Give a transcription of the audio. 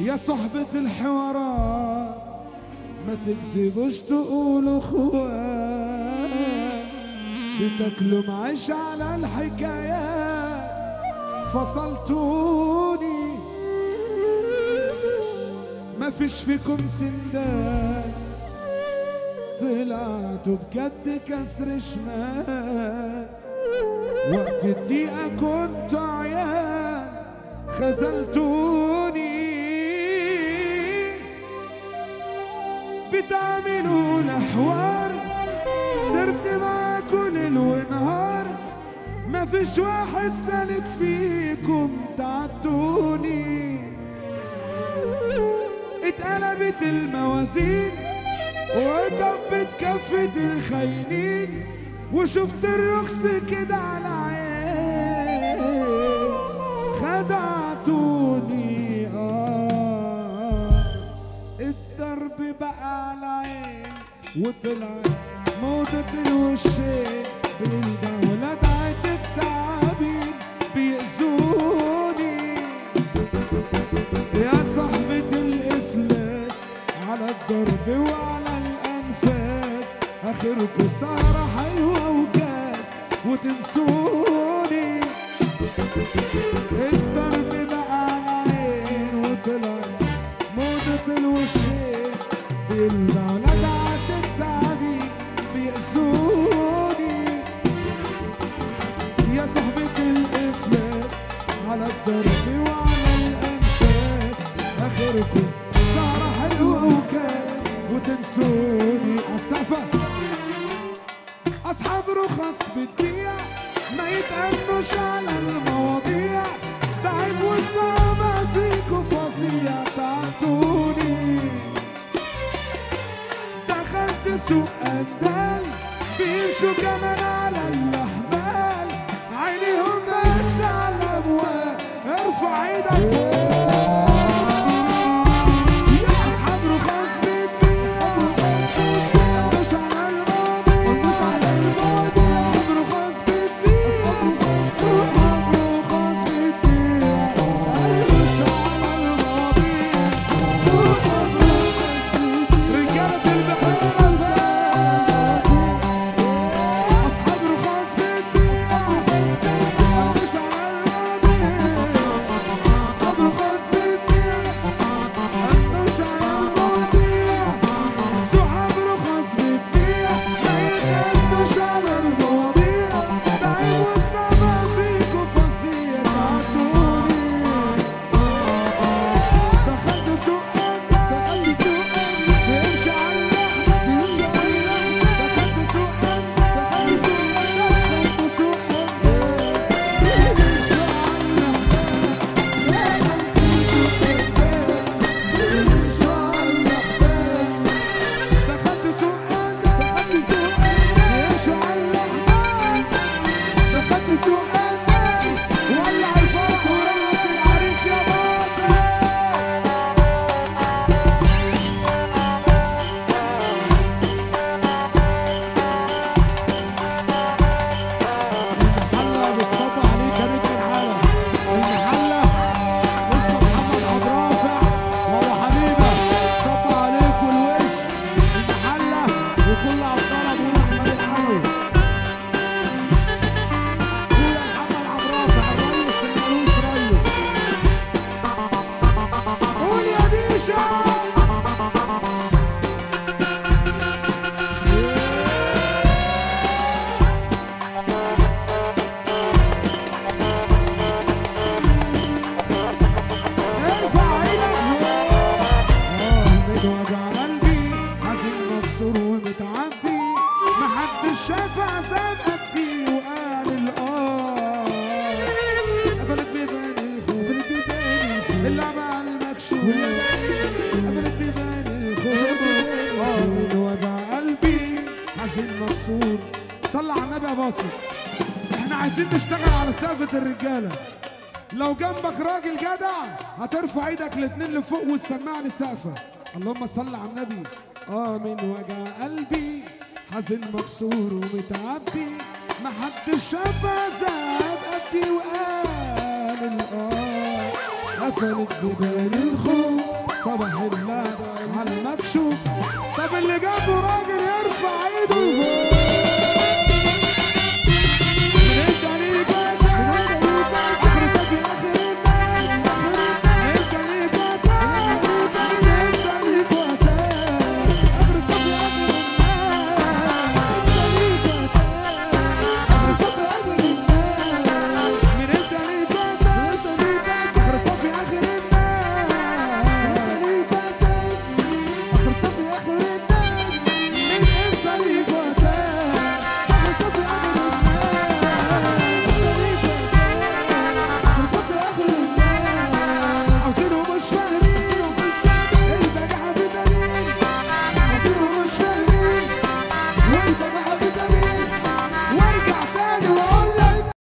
يا صحبة الحوارات ما تكذبوش تقولوا اخوان بتاكلوا معيش على الحكايات فصلتوني ما فيش فيكم سندان طلعتوا بجد كسر شمال وقت الدقيقة كنت عيان خذلتوني بتعملوا الأحوار صرت معاكم ليل ونهار ما فيش واحد سالك فيكم تعبتوني اتقلبت الموازين وطبت كفة الخاينين وشفت الرخص كده على عين خدعتوني آه الضرب بقى على عين وطلع موضة الوشين بالدولة دعت التعابين بيأذوني يا صاحبة الإفلاس على الضرب وعلى الأنفاس آخركوا سهرة حلوة وكاس وتنسوني الضرب بقى على عين وطلع موضة الوشين بالبلد عاد التعبين بيأذوني يا صاحبة الإفلاس على الضرب وعلى الأنفاس آخركم سهرة حلوة وكان وتنسوني السقفة أصحاب رخص بتبيع ما يتأمنوش على المواضيع ده عيب والطعمة فيكوا فظيع تعطوني دخلت سوق قدال بيمشوا كمان على الأحبال عينيهم بس على الأبواب ارفع ايدك فوق يا أصحاب رخاص بتبيع مش على الماضي مش على الماضي أصحاب رخاص بتبيع صحاب رخاص بتبيع مش على الماضي صحاب رخاص رجالة البحر أصحاب رخاص بتبيع مش على الماضي أصحاب رخاص بتبيع مش على الماضي صحاب رخاص بتبيع ما يتقدوش على المواضيع بعيب والطمع فيكوا فظيع تعدوني دخلت سوق دخلت سوق بيمشي على اللحمة بيمشي على اللحمة دخلت سوق دخلت سوق دخلت سوق بيمشي على دخلت سوق دخلت سوق بيمشي على اللحمة دخلت سوق ولع الفرح ورقص العريس يا باسل المحلة بتصب عليك يا بنت العالم المحلة مستر محمد عبد الرافع وابو حبيبة صب عليك والوش المحلة وكل ابطال ابونا احمد الحلو اخويا محمد عبد الرافع الريس اللي ملوش ريس قول يا ديشا ارفع ايدك من وجع قلبي حزين مكسور ومتعبي محدش شاف عذاب قدي وقال الاه قفلت بيبان الخوف قفلت بيبان الخوف اللعبة على المكشوف قفلت بيبان الخوف اه من وجع قلبي حزين مكسور صلى على النبي يا باصر احنا عايزين نشتغل على سقفة الرجالة لو جنبك راجل جدع هترفع ايدك الاتنين لفوق وتسمعني سقفة اللهم صل على النبي اه من وجع قلبي حزين مكسور ومتعبي محدش شاف عذاب قدي وقال الاه قفلت بيبان الخوف صباح الله على ما تشوف طب اللي جنبه راجل يرفع ايده لفوق